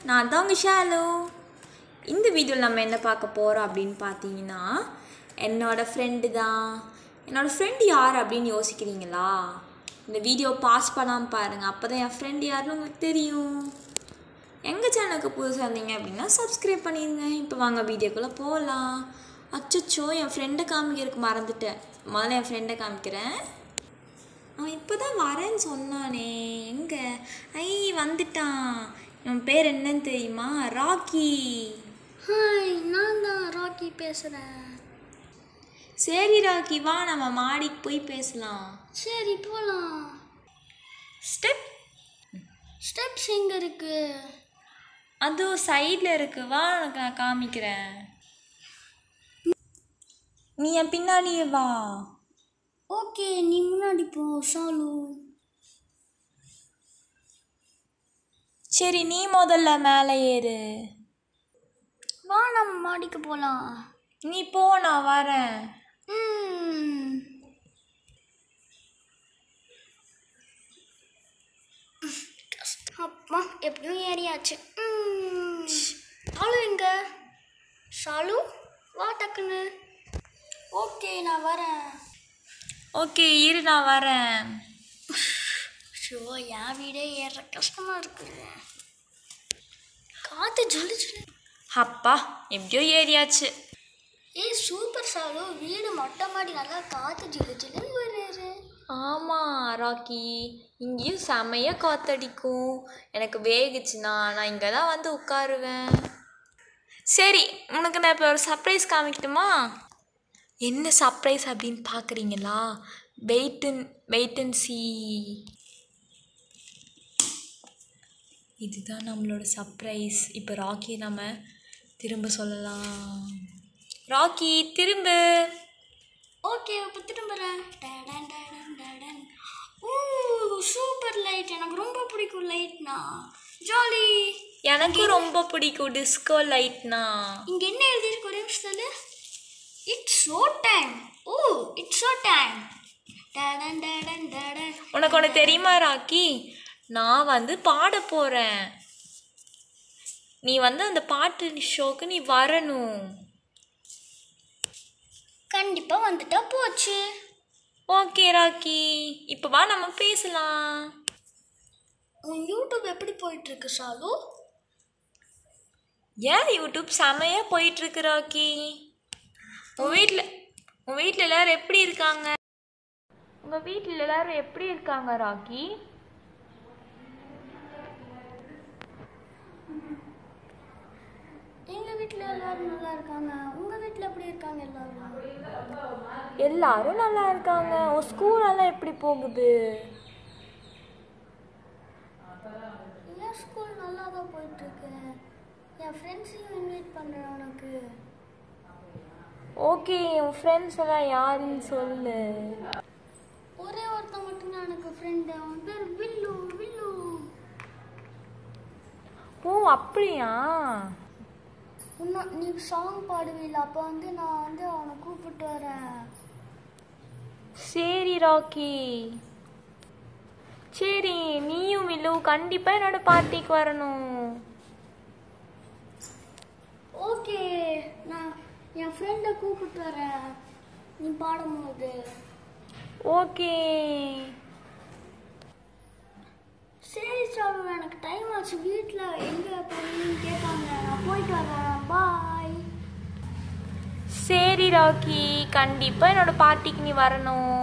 நான் தான் உங்கள் ஷாலு இந்த வீடியோவில் நம்ம என்ன பார்க்க போகிறோம் அப்படின்னு பார்த்தீங்கன்னா என்னோட ஃப்ரெண்டு தான் என்னோடய ஃப்ரெண்டு யார் அப்படின்னு யோசிக்கிறீங்களா இந்த வீடியோ பாஸ் பண்ணாமல் பாருங்கள் அப்போ தான் என் ஃப்ரெண்டு யாருன்னு உங்களுக்கு தெரியும் எங்கள் சேனலுக்கு புதுசாக இருந்தீங்க அப்படின்னா சப்ஸ்கிரைப் பண்ணிடுங்க இப்போ வாங்க வீடியோக்குள்ளே போகலாம் அச்சச்சோ என் ஃப்ரெண்டை காமிக்கிறதுக்கு மறந்துட்டேன் முதல்ல என் ஃப்ரெண்டை காமிக்கிறேன் அவன் இப்போ தான் வரேன்னு சொன்னானே எங்கே ஐ வந்துட்டான் இவன் பேர் என்னன்னு தெரியுமா ராக்கி ஹாய் நான் தான் ராக்கி பேசுகிறேன் சரி ராக்கி வா நம்ம மாடிக்கு போய் பேசலாம் சரி போகலாம் ஸ்டெப் ஸ்டெப்ஸ் எங்கே இருக்கு அதோ சைடில் இருக்கு வா உனக்கு நான் காமிக்கிறேன் நீ என் பின்னாடியே வா ஓகே நீ முன்னாடி போ சாலு சரி நீ முதல்ல மேலே ஏறு வா நம்ம மாடிக்கு போகலாம் நீ போ நான் வரேன் ம் அப்பா எப்படியும் ஏறியாச்சு ம். சாலு எங்க சாலு வா டக்குன்னு ஓகே நான் வரேன் ஓகே இரு நான் வரேன் ஷோ என் வீடே ஏற கஷ்டமா இருக்குது காத்து ஜொலி ஜொலி அப்பா எப்படியோ ஏறியாச்சு ஏய் சூப்பர் சாலு வீடு மொட்டை மாடி நல்லா காத்து ஜிலு ஜிலுன்னு வருது ஆமாம் ராக்கி இங்கேயும் செமையாக காத்தடிக்கும் எனக்கு வேகுச்சுன்னா நான் இங்கே தான் வந்து உட்காருவேன் சரி உனக்கு நான் இப்போ ஒரு சர்ப்ரைஸ் காமிக்கட்டுமா என்ன சர்ப்ரைஸ் அப்படின்னு பார்க்குறீங்களா வெயிட்டன் வெயிட்டன் சி இதுதான் நம்மளோட சர்ப்ரைஸ் இப்போ ராக்கி நம்ம திரும்ப சொல்லலாம் ராக்கி திரும்ப ஓகே இப்போ திரும்புறேன் டடன் டடன் டடன் ஊ சூப்பர் லைட் எனக்கு ரொம்ப பிடிக்கும் லைட்னா ஜாலி எனக்கு ரொம்ப பிடிக்கும் டிஸ்கோ லைட்னா இங்கே என்ன எழுதியிருக்கு ஒரே நிமிஷத்துல it's show time oh it's show time டடன் டடன் டடன் உனக்கு ஒன்று தெரியுமா ராக்கி நான் வந்து பாட போகிறேன் நீ வந்து அந்த பாட்டு ஷோக்கு நீ வரணும் கண்டிப்பாக வந்துட்டா போச்சு ஓகே ராக்கி இப்போ வா நம்ம பேசலாம் உன் யூடியூப் எப்படி போயிட்டு இருக்கு சாலு ஏன் யூடியூப் செமையாக போயிட்டுருக்கு ராக்கி உன் வீட்டில் உன் வீட்டில் எல்லாரும் எப்படி இருக்காங்க உங்கள் வீட்டில் எல்லாரும் எப்படி இருக்காங்க ராக்கி எங்கள் வீட்டில் எல்லாரும் நல்லா இருக்காங்க உங்கள் வீட்டில் எப்படி இருக்காங்க எல்லாரும் எல்லாரும் நல்லா இருக்காங்க உன் ஸ்கூல் எல்லாம் எப்படி போகுது என் ஸ்கூல் நல்லா தான் போயிட்டுருக்கு என் ஃப்ரெண்ட்ஸையும் இன்வைட் பண்ணுறேன் உனக்கு ஓகே உன் ஃப்ரெண்ட்ஸ் எல்லாம் யாருன்னு சொல்லு ஒரே ஒருத்தன் மட்டும்தான் எனக்கு ஃப்ரெண்டு அவன் பேர் வில்லு வில்லு ஓ அப்படியா இன்னும் நீ சாங் பாடுவீல அப்போ வந்து நான் வந்து அவனை கூப்பிட்டு வரேன் சரி ராக்கி சரி நீயும் வில்லு கண்டிப்பாக என்னோட பார்ட்டிக்கு வரணும் ஓகே நான் என் ஃப்ரெண்டை கூப்பிட்டு வரேன் நீ பாடும்போது ஓகே சரி சாலு எனக்கு டைம் ஆச்சு வீட்டில் எங்கே போறீங்கன்னு கேட்காங்க நான் போயிட்டு வரேன் பாய் சரி ராக்கி கண்டிப்பாக என்னோட பார்ட்டிக்கு நீ வரணும்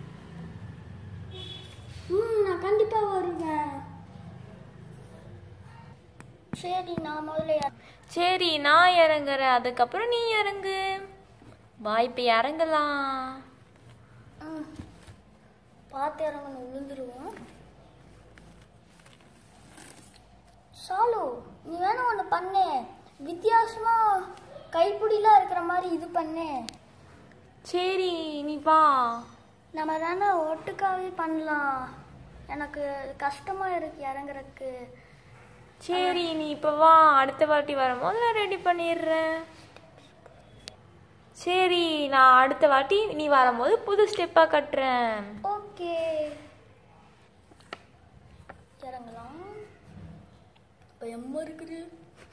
ம் நான் கண்டிப்பாக வருவேன் சரி நான் முதல்ல இற- சரி நான் இறங்குறேன் அதுக்கப்புறம் நீ இறங்கு வா இப்போ இறங்கலாம் ம் பார்த்து இறங்கணும் விழுந்துருவோம் சாலு நீ வேணும் ஒன்று பண்ணு வித்தியாசமா கைப்பிடிலாம் இருக்கிற மாதிரி இது பண்ணு சரி நீ வா நம்ம தானே ஒட்டுக்காவே பண்ணலாம் எனக்கு கஷ்டமா இருக்கு இறங்குறதுக்கு சரி நீ இப்போ வா அடுத்த வாட்டி வரும்போது நான் ரெடி பண்ணிடுறேன் சரி நான் அடுத்த வாட்டி நீ வரும்போது புது ஸ்டெப்பாக கட்டுறேன் ஓகே இறங்கலாம் இப்போ பயமாக இருக்குது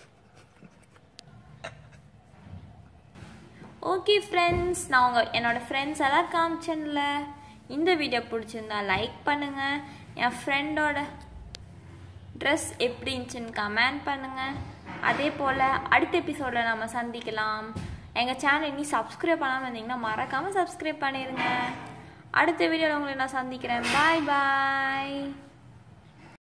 ஓகே ஃப்ரெண்ட்ஸ் நான் உங்கள் என்னோடய ஃப்ரெண்ட்ஸ் எல்லாம் காமிச்சேன்ல இந்த வீடியோ பிடிச்சிருந்தா லைக் பண்ணுங்கள் என் ஃப்ரெண்டோட ட்ரெஸ் எப்படி இருந்துச்சுன்னு கமெண்ட் பண்ணுங்கள் அதே போல் அடுத்த எபிசோடில் நம்ம சந்திக்கலாம் எங்கள் சேனல் இனி சப்ஸ்கிரைப் பண்ணாமல் இருந்தீங்கன்னா மறக்காமல் சப்ஸ்கிரைப் பண்ணிடுங்க அடுத்த வீடியோவில் உங்களை நான் சந்திக்கிறேன் பாய் பாய்